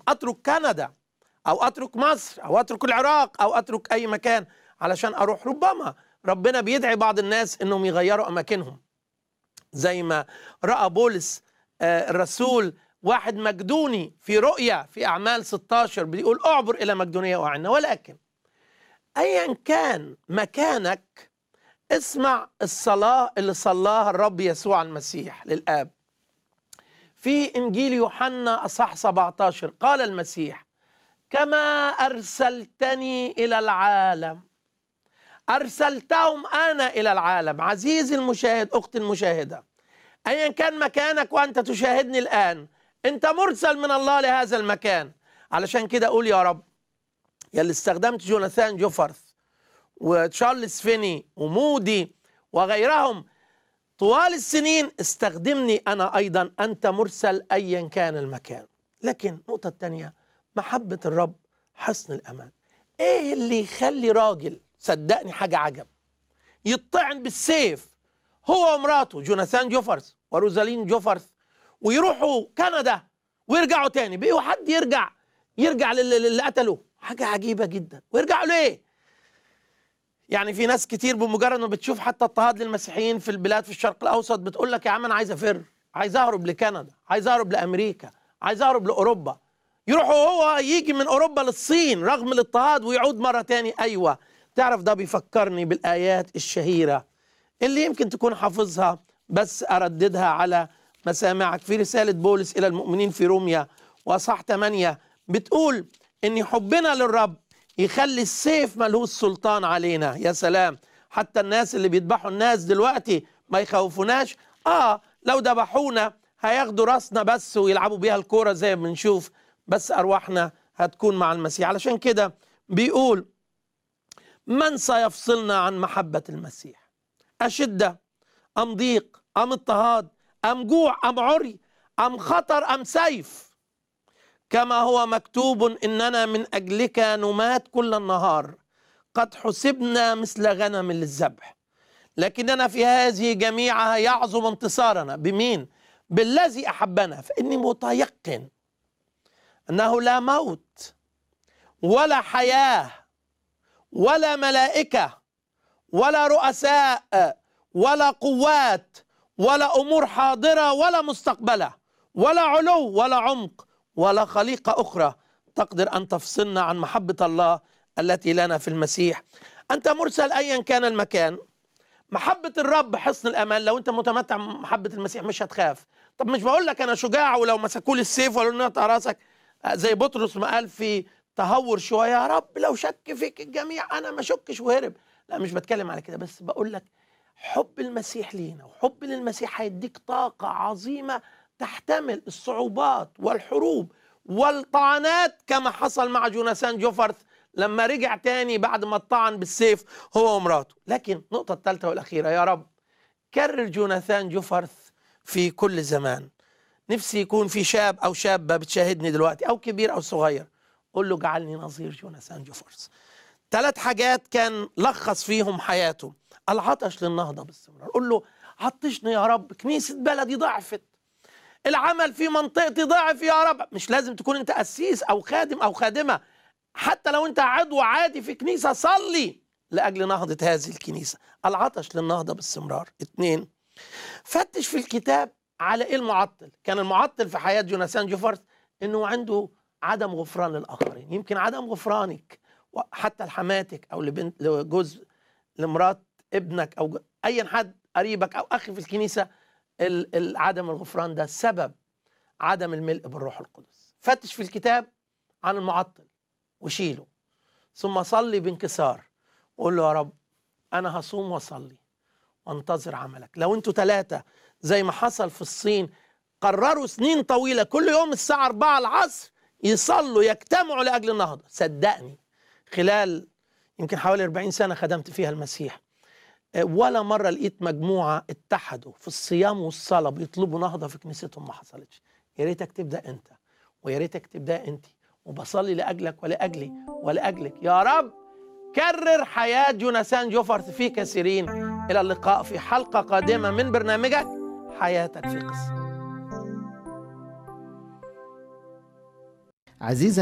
اترك كندا او اترك مصر او اترك العراق او اترك اي مكان علشان اروح ربما ربنا بيدعي بعض الناس انهم يغيروا اماكنهم زي ما راى بولس آه، الرسول واحد مقدوني في رؤيا في اعمال 16 بيقول اعبر الى مقدونيه واعنا ولكن ايا كان مكانك اسمع الصلاه اللي صلاها الرب يسوع المسيح للاب في انجيل يوحنا اصح 17 قال المسيح كما ارسلتني الى العالم ارسلتهم انا الى العالم عزيزي المشاهد اختي المشاهده ايا كان مكانك وانت تشاهدني الان انت مرسل من الله لهذا المكان علشان كده اقول يا رب يا اللي استخدمت جوناثان جوفرث وتشارلز فيني ومودي وغيرهم طوال السنين استخدمني انا ايضا انت مرسل ايا كان المكان لكن النقطه الثانيه محبه الرب حسن الامان ايه اللي يخلي راجل صدقني حاجه عجب يطعن بالسيف هو ومراته جوناثان جوفرث وروزالين جوفرث ويروحوا كندا ويرجعوا تاني بقوا حد يرجع يرجع للي للي قتله حاجه عجيبه جدا ويرجعوا ليه يعني في ناس كتير بمجرد ما بتشوف حتى اضطهاد للمسيحيين في البلاد في الشرق الاوسط بتقول لك يا عم انا عايز افر عايز اهرب لكندا عايز اهرب لامريكا عايز اهرب لاوروبا يروح هو يجي من اوروبا للصين رغم الاضطهاد ويعود مره تاني ايوه تعرف ده بيفكرني بالايات الشهيره اللي يمكن تكون حافظها بس ارددها على مسامعك في رساله بولس الى المؤمنين في روميا واصح 8 بتقول ان حبنا للرب يخلي السيف ملهوش سلطان علينا يا سلام حتى الناس اللي بيذبحوا الناس دلوقتي ما يخوفوناش اه لو ذبحونا هياخدوا راسنا بس ويلعبوا بيها الكوره زي ما بنشوف بس ارواحنا هتكون مع المسيح علشان كده بيقول من سيفصلنا عن محبه المسيح اشده ام ضيق ام اضطهاد ام جوع ام عري ام خطر ام سيف كما هو مكتوب اننا من اجلك نمات كل النهار قد حسبنا مثل غنم للذبح لكننا في هذه جميعها يعظم انتصارنا بمين بالذي احبنا فاني متيقن انه لا موت ولا حياه ولا ملائكه ولا رؤساء ولا قوات ولا امور حاضره ولا مستقبله ولا علو ولا عمق ولا خليقه اخرى تقدر ان تفصلنا عن محبه الله التي لنا في المسيح انت مرسل ايا كان المكان محبه الرب حصن الامان لو انت متمتع بمحبه المسيح مش هتخاف طب مش بقول لك انا شجاع ولو مسكوا لي السيف ولا نقطع راسك زي بطرس ما قال في تهور شويه يا رب لو شك فيك الجميع انا ما شكش وهرب لا مش بتكلم على كده بس بقول لك حب المسيح لينا وحب للمسيح هيديك طاقة عظيمة تحتمل الصعوبات والحروب والطعنات كما حصل مع جوناثان جوفرث لما رجع تاني بعد ما اتطعن بالسيف هو ومراته لكن النقطة الثالثة والأخيرة يا رب كرر جوناثان جوفرث في كل زمان نفسي يكون في شاب أو شابة بتشاهدني دلوقتي أو كبير أو صغير قول له اجعلني نظير جوناثان جوفرث ثلاث حاجات كان لخص فيهم حياته العطش للنهضة باستمرار قول له عطشني يا رب كنيسة بلدي ضعفت العمل في منطقتي ضعف يا رب مش لازم تكون انت قسيس او خادم او خادمة حتى لو انت عضو عادي في كنيسة صلي لأجل نهضة هذه الكنيسة العطش للنهضة باستمرار اتنين فتش في الكتاب على ايه المعطل كان المعطل في حياة جوناثان جوفرث انه عنده عدم غفران للآخرين يمكن عدم غفرانك حتى لحماتك او لبنت لجوز لمرات ابنك او ايا حد قريبك او اخي في الكنيسه ال- ال- عدم الغفران ده سبب عدم الملء بالروح القدس فتش في الكتاب عن المعطل وشيله ثم صلي بانكسار وقول له يا رب انا هصوم واصلي وانتظر عملك لو انتوا ثلاثه زي ما حصل في الصين قرروا سنين طويله كل يوم الساعه 4 العصر يصلوا يجتمعوا لاجل النهضه صدقني خلال يمكن حوالي 40 سنه خدمت فيها المسيح ولا مره لقيت مجموعه اتحدوا في الصيام والصلاه بيطلبوا نهضه في كنيستهم ما حصلتش يا ريتك تبدا انت ويا ريتك تبدا انت وبصلي لاجلك ولاجلي ولاجلك يا رب كرر حياه جوناثان جوفرث في كثيرين الى اللقاء في حلقه قادمه من برنامجك حياتك في قصه عزيزي